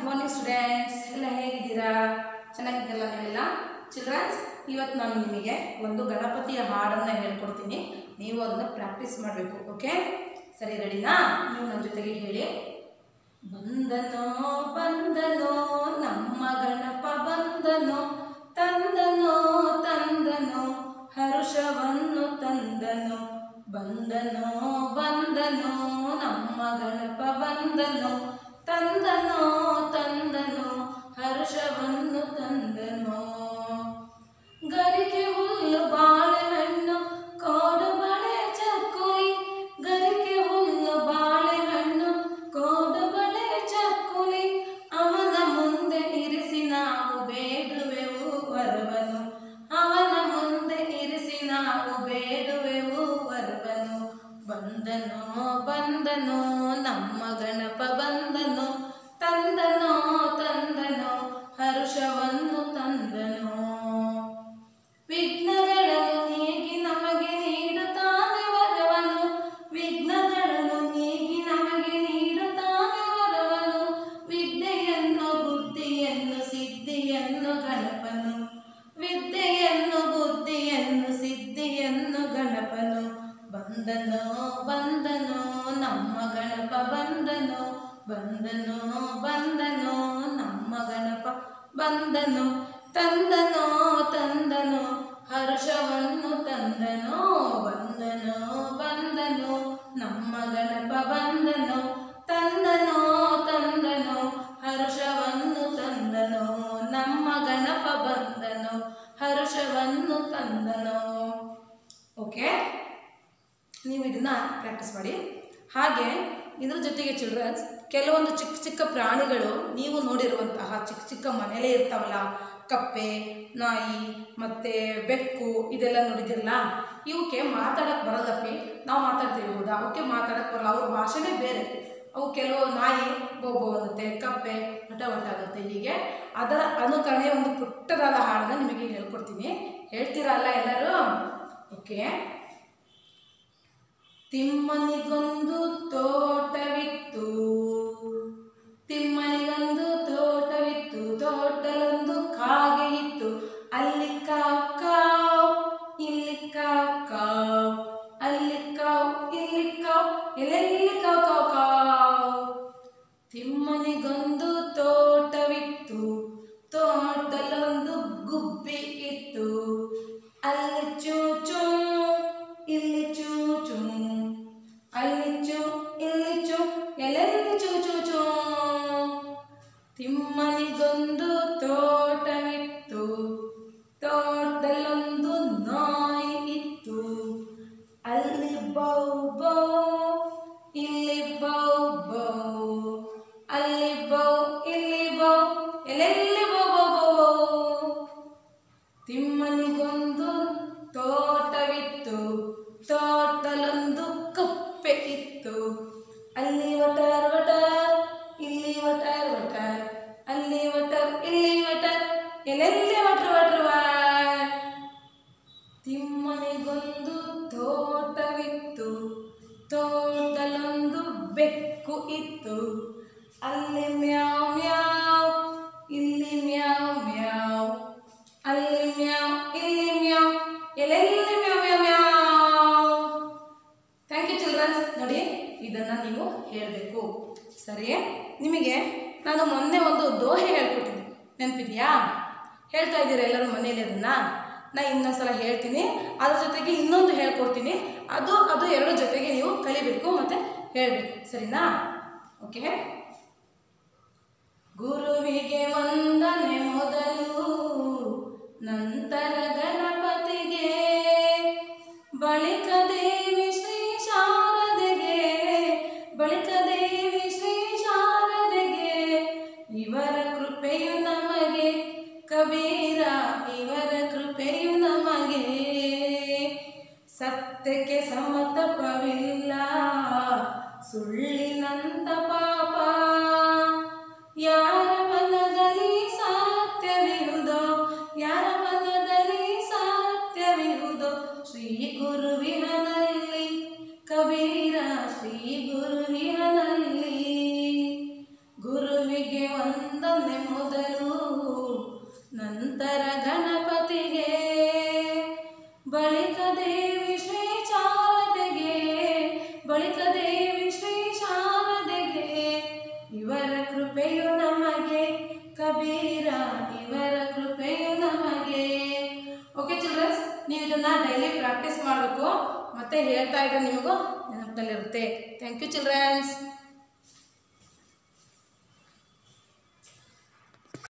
good morning students ಎಲ್ಲ ಹೇಗಿದ್ದೀರಾ ಚೆನ್ನಾಗಿದ್ದಲ್ಲ ನೀವೆಲ್ಲ ಚಿಲ್ಡ್ರನ್ಸ್ ಇವತ್ತು ನಾನು ನಿಮಗೆ ಒಂದು ಗಣಪತಿಯ ಹಾಡನ್ನು ಹೇಳ್ಕೊಡ್ತೀನಿ ನೀವು ಅದನ್ನು ಪ್ರಾಕ್ಟೀಸ್ ಮಾಡಬೇಕು ಓಕೆ ಸರಿ ರೆಡಿನಾ ನೀವು ನನ್ನ ಜೊತೆಗೆ ಹೇಳಿ ಬಂದನೋ ಬಂದನೋ ನಮ್ಮ ಗಣಪ ಬಂದನೋ ತಂದನೋ ತಂದನೋ ಹರುಷವನ್ನು ತಂದನೋ ಬಂದನೋ ಬಂದನೋ ನಮ್ಮ ಗಣಪ ಬಂದನೋ ತಂದನೋ ತಂದನೋ ಹರ್ಷವನ್ನು ತಂದನೋ ಗರಿಕೆ ಹುಲ್ಲು ಬಾಳೆಹಣ್ಣು ಕೋಡು ಬಳೆ ಚಕ್ಕುಲಿ ಗರಿಕೆ ಹುಲ್ಲು ಬಾಳೆಹಣ್ಣು ಕೋಡು ಬಳೆ ಚಕ್ಕುಲಿ ಅವನ ಮುಂದೆ ಇರಿಸಿ ನಾವು ಬೇಡುವೆವು ವರವನು ಅವನ ಮುಂದೆ ಇರಿಸಿ ನಾವು ಬೇಡುವೆವು ವರವನು ಬಂದನೋ ಬಂದನೋ ನಮ್ಮ ಗಣಪ ಬಂದನೋ ತಂದನೋ ತಂದನೋ ಹರ್ಷವನ್ನು ತಂದನೋ ವಿಘ್ನಗಳನ್ನು ನೀಗಿ ನಮಗೆ ನೀಡುತ್ತಾನೆ ವರವನು ವಿಘ್ನಗಳನ್ನು ನೀಗಿ ನಮಗೆ ನೀಡುತ್ತಾನೆ ವರವನು ವಿದ್ಯೆಯನ್ನು ಬುದ್ಧಿಯನ್ನು ಸಿದ್ಧಿಯನ್ನು ಗಣಪನು ವಿದ್ಯೆಯನ್ನು ಬುದ್ಧಿಯನ್ನು ಸಿದ್ಧಿಯನ್ನು ಗಣಪನು ಬಂದನೋ ಬಂದನೋ ನಮ್ಮ ಗಣಪ ಬಂದನೋ ಬಂದನೋ ಬಂದನೋ ನಮ್ಮ ಗಣಪ ಬಂದನು ತಂದನೋ ತಂದನೋ ಹರ್ಷವನ್ನು ತಂದನೋ ಬಂದನೋ ಬಂದನೋ ನಮ್ಮ ಗಣಪ ಬಂದನೋ ತಂದನೋ ತಂದನೋ ಹರ್ಷವನ್ನು ತಂದನೋ ನಮ್ಮ ಗಣಪ ಬಂದನೋ ಹರ್ಷವನ್ನು ತಂದನೋ ಓಕೆ ನೀವು ಇದನ್ನ ಪ್ರಾಕ್ಟೀಸ್ ಮಾಡಿ ಹಾಗೆ ಇದ್ರ ಜೊತೆಗೆ ಚಿಲ್ಡ್ರನ್ಸ್ ಕೆಲವೊಂದು ಚಿಕ್ಕ ಚಿಕ್ಕ ಪ್ರಾಣಿಗಳು ನೀವು ನೋಡಿರುವಂತಹ ಚಿಕ್ಕ ಚಿಕ್ಕ ಮನೆಯಲ್ಲೇ ಇರ್ತಾವಲ್ಲ ಕಪ್ಪೆ ನಾಯಿ ಮತ್ತು ಬೆಕ್ಕು ಇದೆಲ್ಲ ನೋಡಿದಿರಲ್ಲ ಇವಕ್ಕೆ ಮಾತಾಡಕ್ಕೆ ಬರಲ್ಲಪ್ಪಿ ನಾವು ಮಾತಾಡ್ತೀವಿ ಹೌದಾ ಅವಕ್ಕೆ ಮಾತಾಡಕ್ಕೆ ಬರಲ್ಲ ಅವ್ರ ಭಾಷೆನೇ ಬೇರೆ ಅವು ಕೆಲವು ನಾಯಿ ಬೋಬೋ ಅನ್ನುತ್ತೆ ಕಪ್ಪೆ ವಟ ವಟ ಆಗುತ್ತೆ ಹೀಗೆ ಅದರ ಅನುಕರಣೆ ಒಂದು ಪುಟ್ಟದಾದ ಹಾಡನ್ನು ನಿಮಗೆ ಹೇಳ್ಕೊಡ್ತೀನಿ ಹೇಳ್ತೀರಲ್ಲ ಎಲ್ಲರೂ ಓಕೆ ತಿಮ್ಮನಿಗೊಂದು ತೋಟವಿತ್ತು ತಿಮ್ಮನಿಗೊಂದು ತೋಟವಿತ್ತು ತೋಟಲೊಂದು ಕಾಗೆ ಇತ್ತು ಅಲ್ಲಿ ಕಾವ್ ಕಾವ್ ಇಲ್ಲಿ ಕಾವ್ ಕಾವ್ ಅಲ್ಲಿ ಕಾವ್ ಇಲ್ಲಿ ಕಾವ್ ಎಲ್ಲೆಲ್ಲಿ ಕಾವ್ ಕಾವ್ ಕಾವ್ ತಿಮ್ಮನಿಗೊಂದು ತೋಟವಿತ್ತು ತೋಟಲೊಂದು ಗುಬ್ಬಿ ಇತ್ತು ಅಲ್ಲಿ ಚೂ ಚೂ ಇಲ್ಲಿ ಚೂ ಚೂ ಅಲ್ಲಿ ಚೂ ಇಲ್ಲಿ ಚೂ ಎಲ್ಲೆಲ್ಲಿ ಚೂ ಚೂ ಚೂ ತಿಮ್ಮನಿಗೊಂದು ತೋಟವಿತ್ತು ತೋಟದಲ್ಲೊಂದು ನಾಯಿ ಇತ್ತು ಅಲ್ಲಿ ಬೌ ಬೌ ಇಲ್ಲಿ ಬೌ ಬೌ ಅಲ್ಲಿ ಬೌ ಇಲ್ಲಿ ಬೌ ಎಲ್ಲೆಲ್ಲಿ ಬೌ ಬೌ ಬೌ ತಿಮ್ಮನಿಗೊಂದು ತೋಟವಿತ್ತು ತೋಟಲೊಂದು ಕಪ್ಪೆ ಇತ್ತು ಅಲ್ಲಿ ವಟರ್ ವಟರ್ ಇಲ್ಲಿ ವಟರ್ ವಟರ್ ಅಲ್ಲಿ ವಟರ್ ಇಲ್ಲಿ ವಟರ್ ಎಲ್ಲೆಲ್ಲಿ ವಟರ್ ವಟರ್ ವಾಟ್ ತಿಮ್ಮನಿಗೊಂದು ತೋಟವಿತ್ತು ತೋಟಲೊಂದು ಬೆಕ್ಕು ಇತ್ತು ಅಲ್ಲಿ ಮ್ಯಾವ್ ಮ್ಯಾವ್ ಇಲ್ಲಿ ಮ್ಯಾವ್ ಮ್ಯಾವ್ ಅಲ್ಲಿ ಮ್ಯಾವ್ ಇಲ್ಲಿ ಮ್ಯಾವ್ ಎಲ್ಲೆಲ್ಲಿ meow meow meow thank you childrens ನೋಡಿ ಇದನ್ನು ನೀವು ಹೇಳಬೇಕು ಸರಿ ನಿಮಗೆ ನಾನು ಮೊನ್ನೆ ಒಂದು ದೋಹೆ ಹೇಳ್ಕೊಟ್ಟಿದ್ದೆ ನೆನಪಿದೆಯಾ ಹೇಳ್ತಾ ಇದ್ದೀರಾ ಎಲ್ಲರೂ ಮನೇಲಿ ಅದನ್ನು ನಾ ಇನ್ನೊಂದು ಸಲ ಹೇಳ್ತೀನಿ ಅದ್ರ ಜೊತೆಗೆ ಇನ್ನೊಂದು ಹೇಳ್ಕೊಡ್ತೀನಿ ಅದು ಅದು ಎರಡು ಜೊತೆಗೆ ನೀವು ಕಲಿಬೇಕು ಮತ್ತು ಹೇಳಬೇಕು ಸರಿನಾ ಓಕೆ ಗುರುವಿಗೆ ವಂದನೆ ಮೊದಲು ನಂತರ ಗಣಪತಿಗೆ ಬಳಿಕ ದೇವಿ ಶ್ರೀ ಶಾರದೆಗೆ ಬಳಿಕ ದೇವಿ ಶ್ರೀ ಶಾರದೆಗೆ ಇವರ ಕೃಪೆಯು ನಮಗೆ ಕಬೀರ ಇವರ ಕೃಪೆಯು ನಮಗೆ ಸತ್ಯಕ್ಕೆ ಸಮತಪವಿಲ್ಲ ಸುಳ್ಳಿನಂತ ಪಾಪ ಯಾರ ಮನದಲ್ಲಿ ಸತ್ಯವಿರುವುದೋ ಯಾರ ಮನದಲ್ಲಿ ಸತ್ಯವಿರುವುದೋ ಶ್ರೀ ಗುರುವಿನಲ್ಲಿ ಕಬೀರ ಶ್ರೀ ಗುರುವಿನಲ್ಲಿ ಗುರುವಿಗೆ ವಂದ ಕೃಪೆಯು ನಮಗೆ ಕಬೀರ ಇವರ ಕೃಪೆಯು ನಮಗೆ ಓಕೆ ಚಿಲ್ಡ್ರನ್ಸ್ ನೀವು ಇದನ್ನ ಡೈಲಿ ಪ್ರಾಕ್ಟೀಸ್ ಮಾಡಬೇಕು ಮತ್ತೆ ಹೇಳ್ತಾ ಇದ್ರೆ ನಿಮಗೂ ನೆನಪಲ್ಲಿರುತ್ತೆ ಥ್ಯಾಂಕ್ ಯು ಚಿಲ್ಡ್ರನ್ಸ್